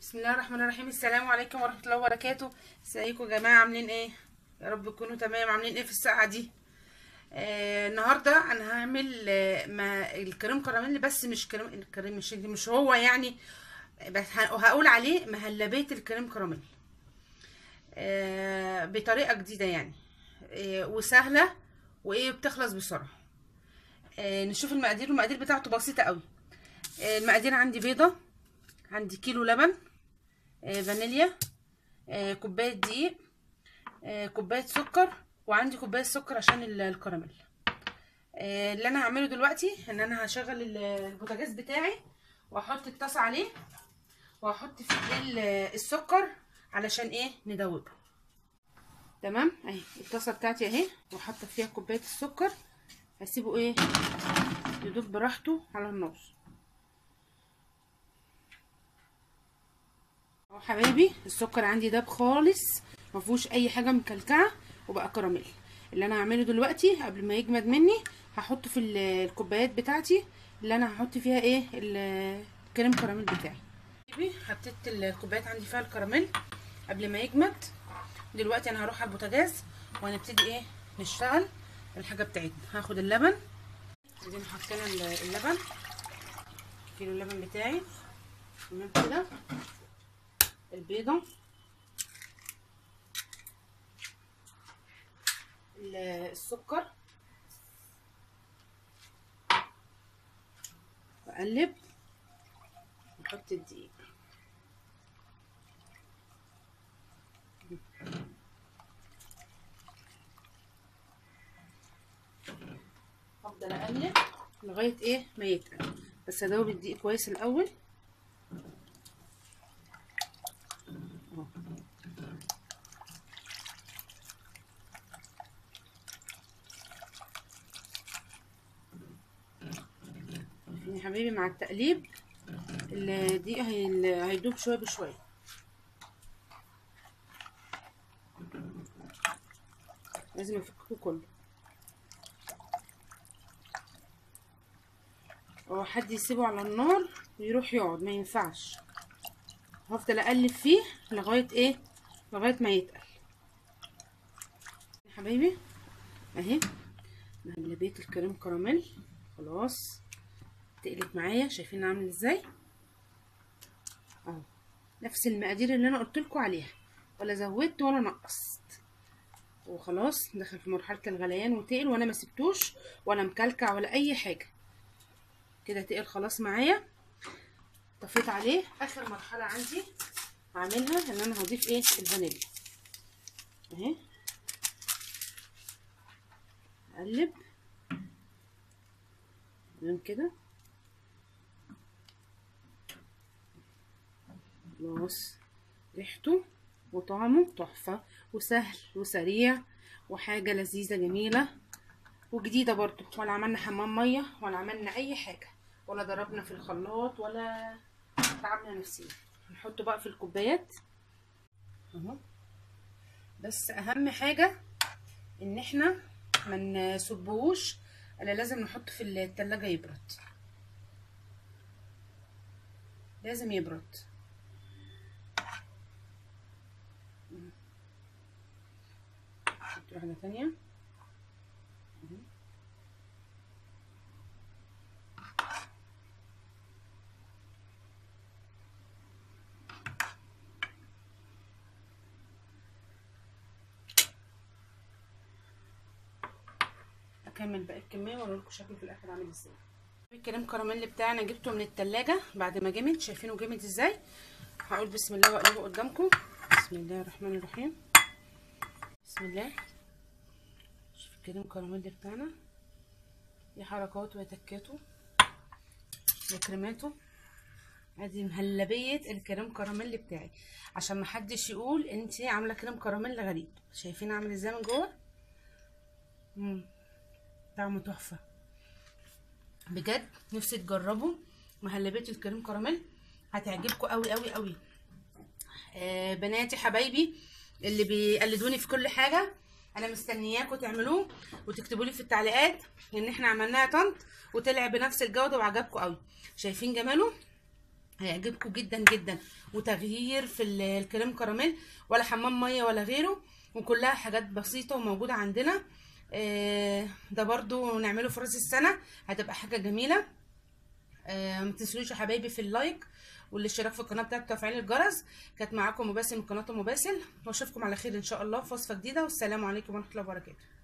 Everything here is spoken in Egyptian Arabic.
بسم الله الرحمن الرحيم السلام عليكم ورحمه الله وبركاته ازيكم يا جماعه عاملين ايه يا رب تكونوا تمام عاملين ايه في الساعه دي آه النهارده انا هعمل آه ما الكريم كراميل بس مش كريم الكريم مش مش هو يعني بس ه- هقول عليه مهلبيه الكريم كراميل آه بطريقه جديده يعني آه وسهله وايه بتخلص بسرعه آه نشوف المقادير المقادير بتاعته بسيطه قوي آه المقادير عندي بيضه عندي كيلو لبن آه فانيليا آه كوبايه دقيق آه كوبايه سكر وعندي كوبايه سكر عشان ال- الكراميل آه اللي انا هعمله دلوقتي ان انا هشغل ال- البوتاجاز بتاعي واحط الطاسه عليه وهحط فيه ال- السكر علشان ايه ندوبه تمام اهي الطاسه بتاعتي اهي وحاطه فيها كوبايه السكر هسيبه ايه يدوب براحته على النار اهو حبايبي السكر عندي داب خالص ما فيهوش اي حاجه مكلكعه وبقى كراميل اللي انا هعمله دلوقتي قبل ما يجمد مني هحطه في ال- الكوبايات بتاعتي اللي انا هحط فيها ايه ال- الكريم كراميل بتاعي حبايبي حطيت الكوبايات عندي فيها الكراميل قبل ما يجمد دلوقتي انا هروح على البوتاجاز وهنبتدي ايه نشتغل الحاجه بتاعتنا هاخد اللبن ادينا حطينا ال- اللبن كيلو اللبن بتاعي تمام كده البيضة ال- السكر واقلب واحط الدقيق افضل اقلب لغايه ايه ما يتقل بس ادوب الدقيق كويس الاول اهو يا حبيبي مع التقليب الدقيق هي- هيدوب شويه بشويه لازم افكه كله هو حد يسيبه على النار ويروح يقعد ما ينفعش هفضل اقلب فيه لغايه ايه لغايه ما يتقل يا حبايبي اهي مهلبيه الكريم كراميل خلاص تقلت معايا شايفين عامل ازاي اهو نفس المقادير اللي انا قلت لكم عليها ولا زودت ولا نقصت وخلاص دخل في مرحله الغليان وتقل وانا ما سبتوش ولا مكلكع ولا اي حاجه كده تقل خلاص معايا طفيت عليه اخر مرحله عندي هعملها ان انا هضيف ايه الفانيليا اهي اقلب تمام كده خلاص ريحته وطعمه تحفه وسهل وسريع وحاجه لذيذه جميله وجديده برضو ولا عملنا حمام ميه ولا عملنا اي حاجه ولا ضربنا في الخلاط ولا تعبنا نفسينا نحطه بقى في الكوبايات اهو بس اهم حاجه ان احنا ما نصبهوش الا لازم نحطه في التلاجة يبرد لازم يبرد نحط واحده تانية اهو اكمل باقي الكميه واوريلكم شكله في الاخر عامل ازاي الكريم كراميل بتاعنا جبته من التلاجة بعد ما جمد شايفينه جمد ازاي هقول بسم الله واقلبه قدامكم بسم الله الرحمن الرحيم بسم الله شوف الكريم كراميل بتاعنا يا حركاته ويا تكاته يا كريماته ادي مهلبيه الكريم كراميل بتاعي عشان محدش يقول انت عامله كريم كراميل غريب شايفين عامل ازاي من جوه امم طعمه تحفه بجد نفسي تجربوا مهلبيه الكريم كراميل هتعجبكم قوي قوي قوي آه بناتي حبايبي اللي بيقلدوني في كل حاجه انا مستنياكم تعملوه وتكتبوا لي في التعليقات ان احنا عملناها طنط وطلع بنفس الجوده وعجبكم قوي شايفين جماله هيعجبكم جدا جدا وتغيير في ال- الكريم كراميل ولا حمام ميه ولا غيره وكلها حاجات بسيطه وموجوده عندنا آه، ده برضو نعمله في راس السنه هتبقى حاجه جميله آه، ما تنسوش يا حبايبي في اللايك والاشتراك في القناه بتاعت تفعيل الجرس كانت معاكم مباسم من قناه مباسل واشوفكم على خير ان شاء الله في وصفه جديده والسلام عليكم ورحمه الله وبركاته